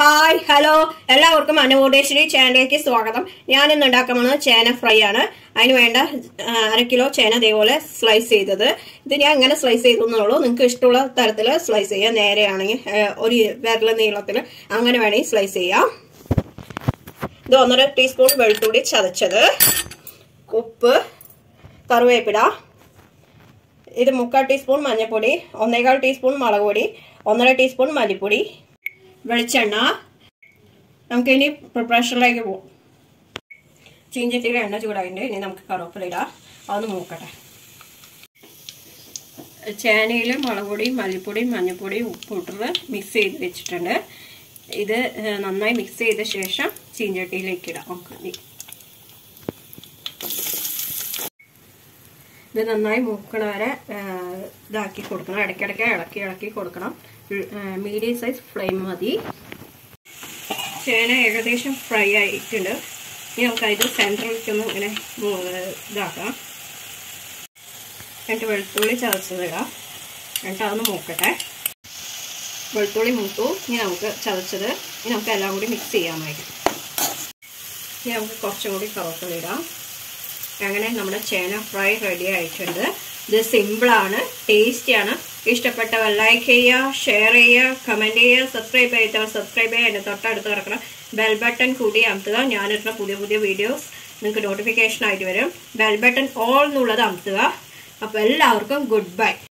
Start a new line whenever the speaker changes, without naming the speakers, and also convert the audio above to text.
Hi hello എല്ലാവർക്കും അനുവോടേശ്വരി ചാനലിലേക്ക് സ്വാഗതം ഞാൻ ഇന്ന് ഉണ്ടാക്കാൻ പോകുന്നത് ചേന ഫ്രൈ ആണ് അതിന് വേണ്ട ആ, അര കിലോ ചേന ഇതേപോലെ സ്ലൈസ് ചെയ്തത് ഇത് ഞാൻ എങ്ങനെ സ്ലൈസ് ചെയ്തെന്നുള്ളൂ നിങ്ങൾക്ക് ഇഷ്ടമുള്ള തരത്തിൽ സ്ലൈസ് ചെയ്യാം നേരെയാണെങ്കിൽ ആ, ഒരു വിരല നീളത്തിൽ അങ്ങനെ വേണമെങ്കിൽ സ്ലൈസ് ചെയ്യാം ഇത് ഒന്നര ടീസ്പൂൺ വെളുത്തുള്ളി ചതച്ചത് ഉപ്പ് കറിവേപ്പില ഇത് മുക്കാൽ ടീസ്പൂൺ മഞ്ഞൾപ്പൊടി ഒന്നേകാൽ ടീസ്പൂൺ മുളക് പൊടി ഒന്നര ടീസ്പൂൺ മല്ലിപ്പൊടി വെളിച്ചെണ്ണ നമുക്കിനി പ്രിപ്പറേഷനിലേക്ക് പോകാം ചീഞ്ചട്ടിയിൽ എണ്ണ ചൂടായിട്ടുണ്ട് ഇനി നമുക്ക് കറുവപ്പില ഇടാം അതൊന്ന് മൂക്കട്ടെ ചേനയിൽ മുളക് പൊടിയും മല്ലിപ്പൊടിയും മഞ്ഞൾപ്പൊടിയും ഉപ്പ് ഇട്ടത് മിക്സ് ചെയ്ത് വെച്ചിട്ടുണ്ട് ഇത് ഏഹ്, നന്നായി മിക്സ് ചെയ്ത ശേഷം ചീഞ്ചട്ടിയിലേക്ക് ഇടാം നമുക്ക് ഇനി. ഇത് നന്നായി മൂക്കണ വരെ ഏഹ്, ഇതാക്കി കൊടുക്കണം ഇടയ്ക്കിടയ്ക്ക് ഇളക്കി ഇളക്കി കൊടുക്കണം മീഡിയം സൈസ് ഫ്ലെയിം മതി ചേന ഏകദേശം ഫ്രൈ ആയിട്ടുണ്ട് ഇനി നമുക്ക് അതിൻ്റെ സെൻറ്ററിലേക്കൊന്ന് ഇങ്ങനെ മൂ- ഇതാക്കാം എന്നിട്ട് വെളുത്തുള്ളി ചതച്ചതിടാം എന്നിട്ട് അതൊന്ന് മൂക്കട്ടെ വെളുത്തുള്ളി മൂത്തു ഇനി നമുക്ക് ചതച്ചത് ഇനി നമുക്ക് എല്ലാം കൂടി മിക്സ് ചെയ്യാമായിരിക്കും ഇനി നമുക്ക് കുറച്ചും കൂടി കറുവപ്പുള്ളി ഇടാം അങ്ങനെ നമ്മുടെ ചേന ഫ്രൈ റെഡി ആയിട്ടുണ്ട് ഇത് സിമ്പിളാണ് ടേസ്റ്റിയാണ് ഇഷ്ടപ്പെട്ടവർ ലൈക്ക് ചെയ്യുക ഷെയർ ചെയ്യുക കമൻറ്റ് ചെയ്യുക സബ്സ്ക്രൈബ് ചെയ്യാത്തവർ സബ്സ്ക്രൈബ് ചെയ്യുക എൻ്റെ തൊട്ടടുത്ത് കിടക്കണം ബെൽ ബട്ടൺ കൂടി അമർത്തുക ഞാനിടുന്ന പുതിയ പുതിയ വീഡിയോസ് നിങ്ങൾക്ക് നോട്ടിഫിക്കേഷൻ ആയിട്ട് വരും ബെൽ ബട്ടൺ ഓൾ എന്നുള്ളത് അമർത്തുക അപ്പോൾ എല്ലാവർക്കും ഗുഡ് ബൈ